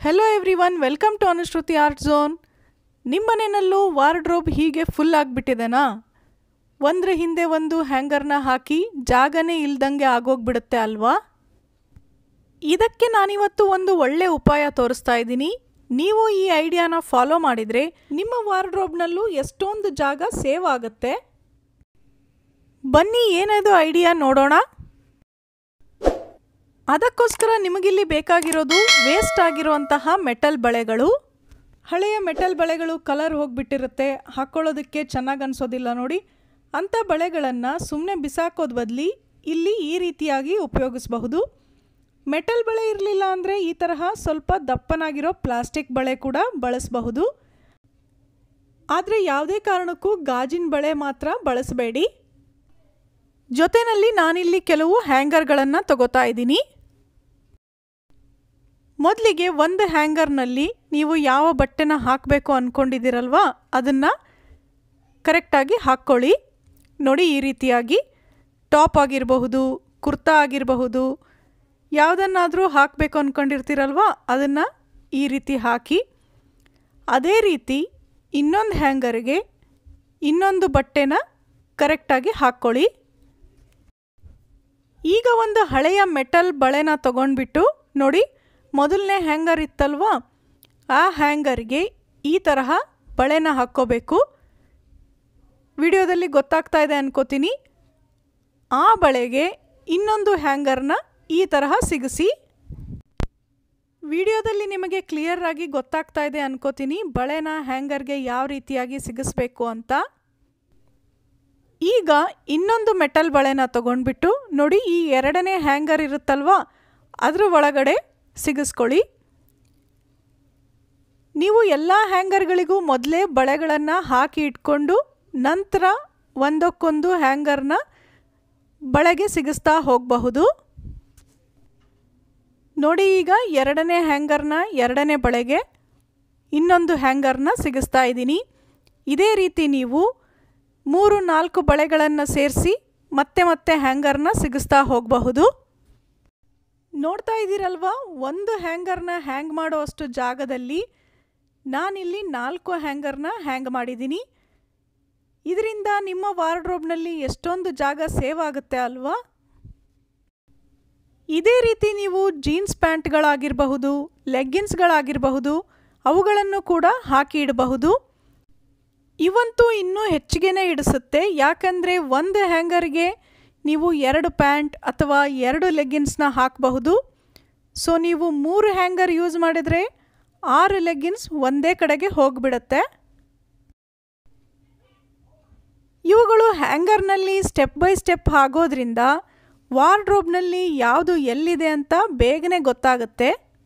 hello everyone welcome to Anushruti art zone ನಿಮ್ಮ ಮನೆಯಲ್ಲೂ wardrobe ಹೀಗೆ ಫುಲ್ ಆಗಿಬಿಟ್ಟಿದೆನಾ ಒಂದ್ರ ಹಿಂದೆ ಒಂದು ಹ್ಯಾಂಗರ್ನ ಹಾಕಿ ಜಾಗನೇ ಇಲ್ದಂಗೆ ಆಗೋಗ್ಬಿಡುತ್ತೆ ಅಲ್ವಾ ಇದಕ್ಕೆ ನಾನಿವತ್ತು ಒಂದು ಒಳ್ಳೆ ಉಪಾಯ ತೋರಿಸ್ತಾ ಇದ್ದೀನಿ ನೀವು ಈ ಐಡಿಯಾನ ಫಾಲೋ ಮಾಡಿದರೆ ನಿಮ್ಮ ವಾರ್ಡ್ರೋಬ್ನಲ್ಲೂ ಎಷ್ಟೊಂದು ಜಾಗ ಸೇವ್ ಆಗುತ್ತೆ ಬನ್ನಿ ಏನದು ಐಡಿಯಾ ನೋಡೋಣ ಅದಕ್ಕೋಸ್ಕರ ನಿಮಗಿಲ್ಲಿ ಬೇಕಾಗಿರೋದು ವೇಸ್ಟ್ ಆಗಿರುವಂತಹ ಮೆಟಲ್ ಬಳೆಗಳು ಹಳೆಯ ಮೆಟಲ್ ಬಳೆಗಳು ಕಲರ್ ಹೋಗಿಬಿಟ್ಟಿರುತ್ತೆ ಹಾಕ್ಕೊಳ್ಳೋದಕ್ಕೆ ಚೆನ್ನಾಗಿ ಅನಿಸೋದಿಲ್ಲ ನೋಡಿ ಅಂಥ ಬಳೆಗಳನ್ನು ಸುಮ್ಮನೆ ಬಿಸಾಕೋದು ಬದಲಿ ಇಲ್ಲಿ ಈ ರೀತಿಯಾಗಿ ಉಪಯೋಗಿಸಬಹುದು ಮೆಟಲ್ ಬಳೆ ಇರಲಿಲ್ಲ ಅಂದರೆ ಈ ತರಹ ಸ್ವಲ್ಪ ದಪ್ಪನಾಗಿರೋ ಪ್ಲಾಸ್ಟಿಕ್ ಬಳೆ ಕೂಡ ಬಳಸಬಹುದು ಆದರೆ ಯಾವುದೇ ಕಾರಣಕ್ಕೂ ಗಾಜಿನ ಬಳೆ ಮಾತ್ರ ಬಳಸಬೇಡಿ ಜೊತೆಯಲ್ಲಿ ನಾನಿಲ್ಲಿ ಕೆಲವು ಹ್ಯಾಂಗರ್ಗಳನ್ನು ತಗೋತಾ ಇದ್ದೀನಿ ಮೊದಲಿಗೆ ಒಂದು ಹ್ಯಾಂಗರ್ನಲ್ಲಿ ನೀವು ಯಾವ ಬಟ್ಟೆನ ಹಾಕಬೇಕು ಅಂದ್ಕೊಂಡಿದ್ದೀರಲ್ವಾ ಅದನ್ನು ಕರೆಕ್ಟಾಗಿ ಹಾಕ್ಕೊಳ್ಳಿ ನೋಡಿ ಈ ರೀತಿಯಾಗಿ ಟಾಪ್ ಆಗಿರಬಹುದು ಕುರ್ತಾ ಆಗಿರಬಹುದು ಯಾವುದನ್ನಾದರೂ ಹಾಕಬೇಕು ಅಂದ್ಕೊಂಡಿರ್ತೀರಲ್ವ ಅದನ್ನು ಈ ರೀತಿ ಹಾಕಿ ಅದೇ ರೀತಿ ಇನ್ನೊಂದು ಹ್ಯಾಂಗರ್ಗೆ ಇನ್ನೊಂದು ಬಟ್ಟೆನ ಕರೆಕ್ಟಾಗಿ ಹಾಕ್ಕೊಳ್ಳಿ ಈಗ ಒಂದು ಹಳೆಯ ಮೆಟಲ್ ಬಳೆನ ತಗೊಂಡ್ಬಿಟ್ಟು ನೋಡಿ ಮೊದಲನೇ ಹ್ಯಾಂಗರ್ ಇತ್ತಲ್ವಾ ಆ ಹ್ಯಾಂಗರ್ಗೆ ಈ ತರಹ ಬಳೆನ ಹಾಕ್ಕೋಬೇಕು ವಿಡಿಯೋದಲ್ಲಿ ಗೊತ್ತಾಗ್ತಾ ಇದೆ ಅನ್ಕೋತೀನಿ ಆ ಬಳೆಗೆ ಇನ್ನೊಂದು ಹ್ಯಾಂಗರ್ನ ಈ ತರಹ ಸಿಗಿಸಿ ವಿಡಿಯೋದಲ್ಲಿ ನಿಮಗೆ ಕ್ಲಿಯರ್ ಆಗಿ ಗೊತ್ತಾಗ್ತಾ ಇದೆ ಅನ್ಕೋತೀನಿ ಬಳೆನ ಹ್ಯಾಂಗರ್ಗೆ ಯಾವ ರೀತಿಯಾಗಿ ಸಿಗಿಸ್ಬೇಕು ಅಂತ ಈಗ ಇನ್ನೊಂದು ಮೆಟಲ್ ಬಳೆನ ತಗೊಂಡ್ಬಿಟ್ಟು ನೋಡಿ ಈ ಎರಡನೇ ಹ್ಯಾಂಗರ್ ಇರುತ್ತಲ್ವಾ ಅದ್ರ ಒಳಗಡೆ ಸಿಗಿಸ್ಕೊಳ್ಳಿ ನೀವು ಎಲ್ಲ ಹ್ಯಾಂಗರ್ಗಳಿಗೂ ಮೊದಲೇ ಬಳೆಗಳನ್ನು ಹಾಕಿ ಇಟ್ಕೊಂಡು ನಂತರ ಒಂದಕ್ಕೊಂದು ಹ್ಯಾಂಗರ್ನ ಬಳೆಗೆ ಸಿಗಿಸ್ತಾ ಹೋಗಬಹುದು ನೋಡಿ ಈಗ ಎರಡನೇ ಹ್ಯಾಂಗರ್ನ ಎರಡನೇ ಬಳೆಗೆ ಇನ್ನೊಂದು ಹ್ಯಾಂಗರ್ನ ಸಿಗಿಸ್ತಾ ಇದ್ದೀನಿ ಇದೇ ರೀತಿ ನೀವು ಮೂರು ನಾಲ್ಕು ಬಳೆಗಳನ್ನು ಸೇರಿಸಿ ಮತ್ತೆ ಮತ್ತೆ ಹ್ಯಾಂಗರ್ನ ಸಿಗಿಸ್ತಾ ಹೋಗಬಹುದು ನೋಡ್ತಾ ಇದ್ದೀರಲ್ವಾ ಒಂದು ಹ್ಯಾಂಗರ್ನ ಹ್ಯಾಂಗ್ ಮಾಡೋ ಅಷ್ಟು ಜಾಗದಲ್ಲಿ ನಾನಿಲ್ಲಿ ನಾಲ್ಕು ಹ್ಯಾಂಗರ್ನ ಹ್ಯಾಂಗ್ ಮಾಡಿದ್ದೀನಿ ಇದರಿಂದ ನಿಮ್ಮ ವಾರ್ಡ್ರೋಬ್ನಲ್ಲಿ ಎಷ್ಟೊಂದು ಜಾಗ ಸೇವ್ ಆಗುತ್ತೆ ಅಲ್ವಾ ಇದೇ ರೀತಿ ನೀವು ಜೀನ್ಸ್ ಪ್ಯಾಂಟ್ಗಳಾಗಿರಬಹುದು ಲೆಗ್ಗಿನ್ಸ್ಗಳಾಗಿರಬಹುದು ಅವುಗಳನ್ನು ಕೂಡ ಹಾಕಿ ಇಡಬಹುದು ಇವಂತೂ ಇನ್ನೂ ಹೆಚ್ಚಿಗೆನೇ ಇಡಿಸುತ್ತೆ ಯಾಕಂದರೆ ಒಂದು ಹ್ಯಾಂಗರ್ಗೆ ನೀವು ಎರಡು ಪ್ಯಾಂಟ್ ಅಥವಾ ಎರಡು ಲೆಗ್ಗಿನ್ಸ್ನ ಹಾಕಬಹುದು ಸೊ ನೀವು ಮೂರು ಹ್ಯಾಂಗರ್ ಯೂಸ್ ಮಾಡಿದರೆ ಆರು ಲೆಗ್ಗಿನ್ಸ್ ಒಂದೇ ಕಡೆಗೆ ಹೋಗಿಬಿಡತ್ತೆ ಇವುಗಳು ಹ್ಯಾಂಗರ್ನಲ್ಲಿ ಸ್ಟೆಪ್ ಬೈ ಸ್ಟೆಪ್ ಆಗೋದ್ರಿಂದ ವಾರ್ಡ್ರೋಬ್ನಲ್ಲಿ ಯಾವುದು ಎಲ್ಲಿದೆ ಅಂತ ಬೇಗನೆ ಗೊತ್ತಾಗುತ್ತೆ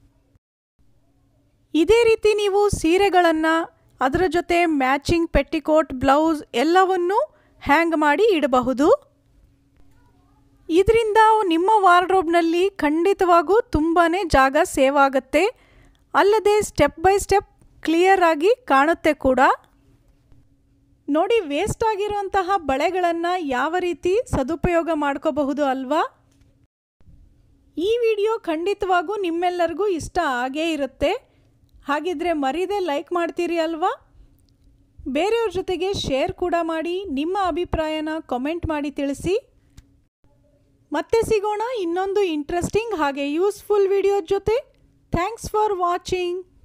ಇದೇ ರೀತಿ ನೀವು ಸೀರೆಗಳನ್ನು ಅದರ ಜೊತೆ ಮ್ಯಾಚಿಂಗ್ ಪೆಟ್ಟಿಕೋಟ್ ಬ್ಲೌಸ್ ಎಲ್ಲವನ್ನೂ ಹ್ಯಾಂಗ್ ಮಾಡಿ ಇಡಬಹುದು ಇದರಿಂದ ನಿಮ್ಮ ವಾರ್ಡ್ರೋಬ್ನಲ್ಲಿ ಖಂಡಿತವಾಗೂ ತುಂಬಾ ಜಾಗ ಸೇವ್ ಆಗುತ್ತೆ ಅಲ್ಲದೆ ಸ್ಟೆಪ್ ಬೈ ಸ್ಟೆಪ್ ಕ್ಲಿಯರ್ ಆಗಿ ಕಾಣುತ್ತೆ ಕೂಡ ನೋಡಿ ವೇಸ್ಟ್ ಆಗಿರುವಂತಹ ಬಳೆಗಳನ್ನು ಯಾವ ರೀತಿ ಸದುಪಯೋಗ ಮಾಡ್ಕೋಬಹುದು ಅಲ್ವಾ ಈ ವಿಡಿಯೋ ಖಂಡಿತವಾಗೂ ನಿಮ್ಮೆಲ್ಲರಿಗೂ ಇಷ್ಟ ಆಗೇ ಇರುತ್ತೆ ಹಾಗಿದ್ರೆ ಮರೀದೆ ಲೈಕ್ ಮಾಡ್ತೀರಿ ಅಲ್ವಾ ಬೇರೆಯವ್ರ ಜೊತೆಗೆ ಶೇರ್ ಕೂಡ ಮಾಡಿ ನಿಮ್ಮ ಅಭಿಪ್ರಾಯನ ಕಮೆಂಟ್ ಮಾಡಿ ತಿಳಿಸಿ ಮತ್ತೆ ಸಿಗೋಣ ಇನ್ನೊಂದು ಇಂಟ್ರೆಸ್ಟಿಂಗ್ ಹಾಗೆ ಯೂಸ್ಫುಲ್ ವಿಡಿಯೋ ಜೊತೆ ಥ್ಯಾಂಕ್ಸ್ ಫಾರ್ ವಾಚಿಂಗ್